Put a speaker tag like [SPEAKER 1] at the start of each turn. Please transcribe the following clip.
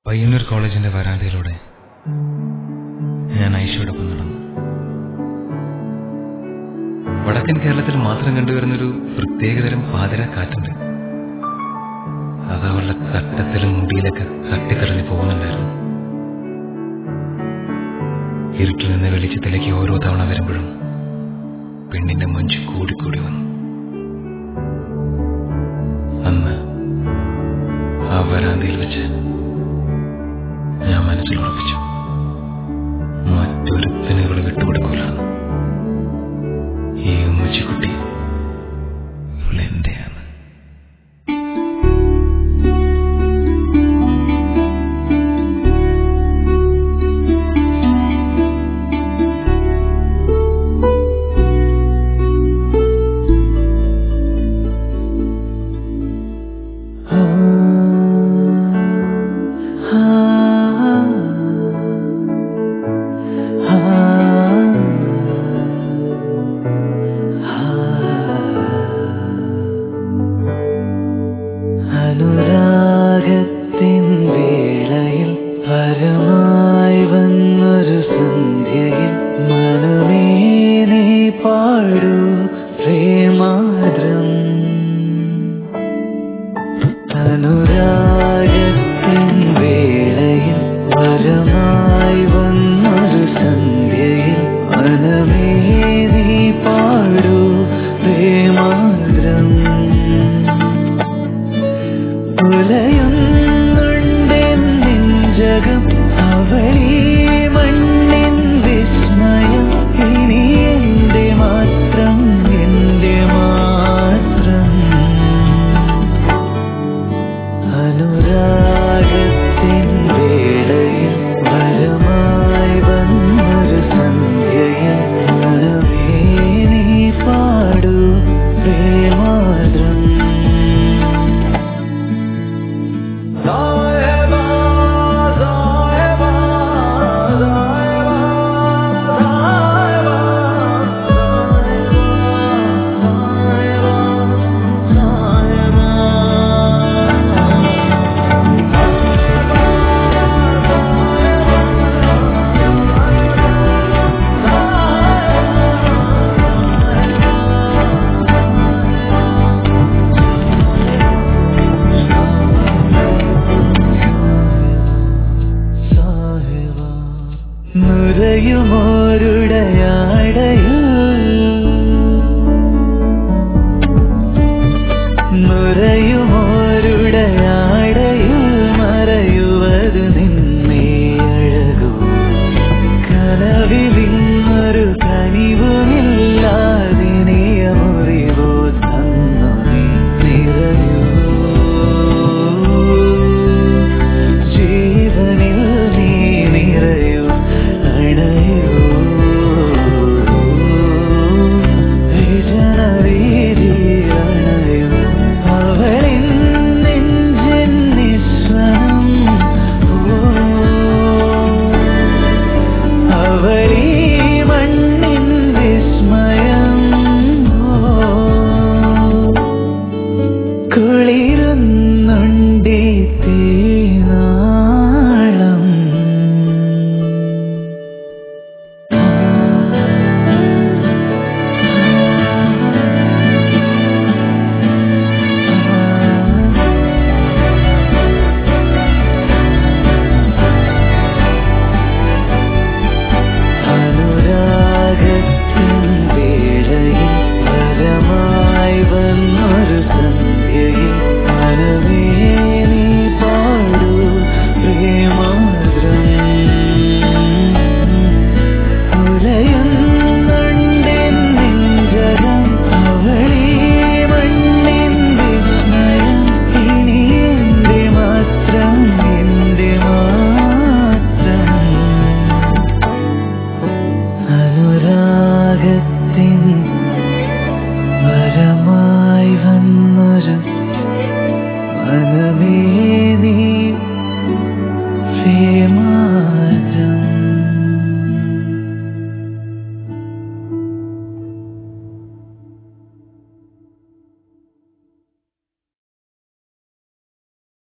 [SPEAKER 1] പയ്യന്നൂർ കോളേജിന്റെ വരാന്തയിലൂടെ ഞാൻ ഐഷയോടൊപ്പം നടന്നു വടക്കൻ കേരളത്തിൽ മാത്രം കണ്ടുവരുന്നൊരു പ്രത്യേകതരം പാതിര കാറ്റുണ്ട് അത് അവളുടെ തട്ടത്തിലും മുടിയിലൊക്കെ തട്ടിത്തെറിഞ്ഞു പോകുന്നുണ്ടായിരുന്നു ഇരുട്ടിൽ നിന്ന് വെളിച്ചത്തിലേക്ക് ഓരോ തവണ വരുമ്പോഴും പെണ്ണിന്റെ മഞ്ച് കൂടിക്കൂടി വന്നു അന്ന് ആ വരാന്തയിൽ വെച്ച് ഞാൻ മനസ്സിൽ ഉറപ്പിച്ചു മറ്റൊരുത്തിന് ഇവള് വിട്ടുകൊടുക്കൂല ഈ ഉമ്മച്ചിക്കുട്ടി ഇവളെന്റെയാണ്
[SPEAKER 2] അനുരാഗത്തിൻ വേളയിൽ പരമായി വന്നൊരു സന്ധ്യയിൽ മനമേ നീ പാടൂ പ്രേമാദ്രം അനുരാഗത്തിൻ വേളയിൽ പരമായി വന്നൊരു സന്ധ്യയിൽ മനമേ നീ പാടൂ പ്രേമാദ്രം ഉലയുന്നുണ്ടെൻ നെഞ്ചകം അവളീ മണ്ണിൻ വിസ്മയം ഇനി എന്റെ മാത്രം എന്റെ മാത്രം അനുരാഗത്തിൻ വേളയിൽ വരമായി വന്നൊരു സന്ധ്യയിൽ മനമേ നീ പാടൂ പ്രേമാദ്രം സായബാ സായബാ സായബാ നുരയുമോരുടയാ